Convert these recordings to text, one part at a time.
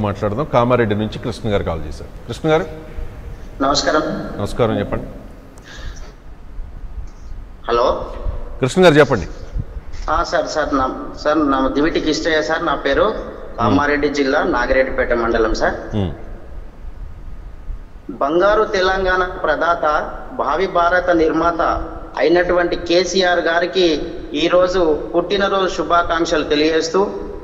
మాట్లాడదాం కామారెడ్డి నుంచి కృష్ణ గారు కాల్ చేశారు కృష్ణ గారు నమస్కారం నమస్కారం చెప్పండి హలో కృష్ణ గారు చెప్పండి ఆ, సార్ సార్ నా సార్ నా దివిటి కిష్టయ్య సార్ నా పేరు కామారెడ్డి జిల్లా నాగిరెడ్డిపేట మండలం సార్ ఉమ్, బంగారు తెలంగాణ ప్రదాత భావి భారత నిర్మాత అయినటువంటి కేసీఆర్ గారికి ఈరోజు పుట్టినరోజు శుభాకాంక్షలు తెలియజేస్తూ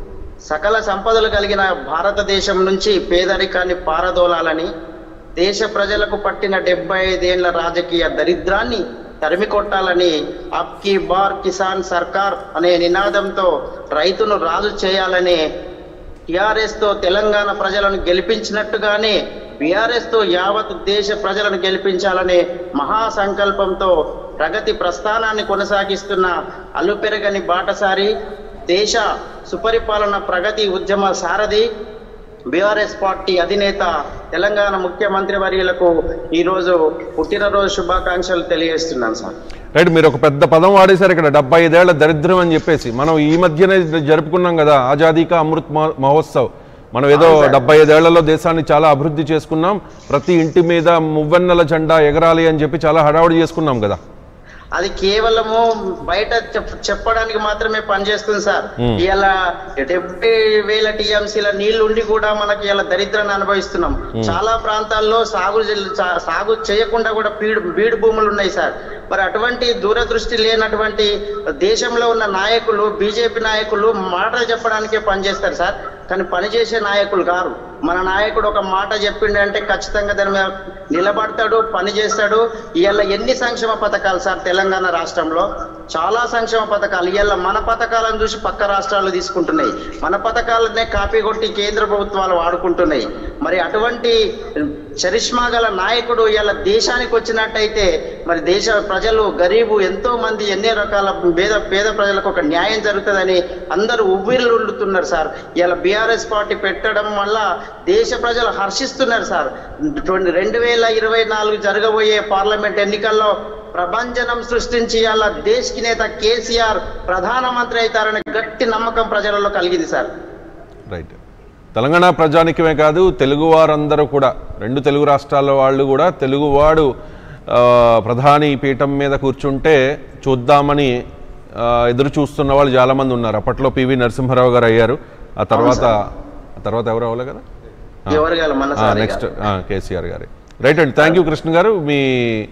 సకల సంపదలు కలిగిన భారతదేశం నుంచి పేదరికాన్ని పారదోలాలని దేశ ప్రజలకు పట్టిన డెబ్బై ఐదేళ్ల రాజకీయ దరిద్రాన్ని తరిమి కొట్టాలని అప్కి బార్ కిసాన్ సర్కార్ అనే నినాదంతో రైతును రాజు చేయాలని టిఆర్ఎస్ తో తెలంగాణ ప్రజలను గెలిపించినట్టుగానే బీఆర్ఎస్ తో యావత్ దేశ ప్రజలను గెలిపించాలనే మహా సంకల్పంతో ప్రగతి ప్రస్థానాన్ని కొనసాగిస్తున్న అల్లుపెరగని బాటసారి దేశ సుపరిపాలన ప్రగతి ఉద్యమ సారథి బీఆర్ఎస్ పార్టీ అధినేత తెలంగాణ ముఖ్యమంత్రి వర్యులకు ఈరోజు పుట్టినరోజు శుభాకాంక్షలు తెలియజేస్తున్నాను సార్ రైట్ మీరు ఒక పెద్ద పదం వాడేశారు ఇక్కడ డెబ్బై ఐదేళ్ల దరిద్రం అని చెప్పేసి మనం ఈ మధ్యనే జరుపుకున్నాం కదా ఆజాదీ కా అమృత్ మహో- మహోత్సవ్ మనం ఏదో అవును సార్. డెబ్బై ఐదేళ్లలో దేశాన్ని చాలా అభివృద్ధి చేసుకున్నాం ప్రతి ఇంటి మీద మువ్వెన్నెల జెండా ఎగరాలి అని చెప్పి చాలా హడావుడి చేసుకున్నాం కదా అది కేవలము బయట చెప్- చెప్పడానికి మాత్రమే పనిచేస్తుంది సార్ Hmm. ఇలా డెబ్బై వేల టీఎంసీల నీళ్లు ఉండి కూడా మనకి ఇలా దరిద్రాన్ని అనుభవిస్తున్నాం చాలా ప్రాంతాల్లో సాగు జల్- సా- సాగు చేయకుండా కూడా బీడు బీడు భూములు ఉన్నాయి సార్ మరి అటువంటి దూరదృష్టి లేనటువంటి దేశంలో ఉన్న నాయకులు బీజేపీ నాయకులు మాటలు చెప్పడానికే పనిచేస్తారు సార్ కానీ పనిచేసే నాయకులు కారు మన నాయకుడు ఒక మాట చెప్పిండంటే ఖచ్చితంగా దాని మీద నిలబడతాడు పని చేస్తాడు ఇవాళ ఎన్ని సంక్షేమ పథకాలు సార్ తెలంగాణ రాష్ట్రంలో చాలా సంక్షేమ పథకాలు ఇవాళ మన పథకాలను చూసి పక్క రాష్ట్రాలు తీసుకుంటున్నాయి మన పథకాలనే కాపీ కొట్టి కేంద్ర ప్రభుత్వాలు వాడుకుంటున్నాయి మరి అటువంటి చరిష్మా గల నాయకుడు ఇవాళ దేశానికి వచ్చినట్టయితే మరి దేశ ప్రజలు గరీబు ఎంతో మంది ఎన్నో రకాల పేద పేద ప్రజలకు ఒక న్యాయం జరుగుతుందని అందరూ ఉవ్విల్లుతున్నారు సార్ ఇలా బీఆర్ఎస్ పార్టీ పెట్టడం వల్ల దేశ ప్రజలు హర్షిస్తున్నారు సార్ ట్వంటీ రెండు వేల ఇరవై నాలుగు జరగబోయే పార్లమెంట్ ఎన్నికల్లో ప్రభంజనం సృష్టించి అలా దేశకి నేత కేసీఆర్ ప్రధానమంత్రి అవుతారనే గట్టి నమ్మకం ప్రజలలో కలిగింది సార్ రైట్ తెలంగాణ ప్రజానికమే కాదు తెలుగు వారందరూ కూడా రెండు తెలుగు రాష్ట్రాల వాళ్ళు కూడా తెలుగువాడు ఆ, ప్రధాని పీఠం మీద కూర్చుంటే చూద్దామని ఆ, ఎదురు చూస్తున్న వాళ్ళు చాలామంది ఉన్నారు అప్పట్లో పివి నరసింహారావు గారు అయ్యారు ఆ తర్వాత ఆ తర్వాత ఎవరు అవ్వలే కదా ఎవరు గారు మన సార్ నెక్స్ట్ కేసీఆర్ గారి రైట్ అండి థ్యాంక్ యూ కృష్ణ గారు మీ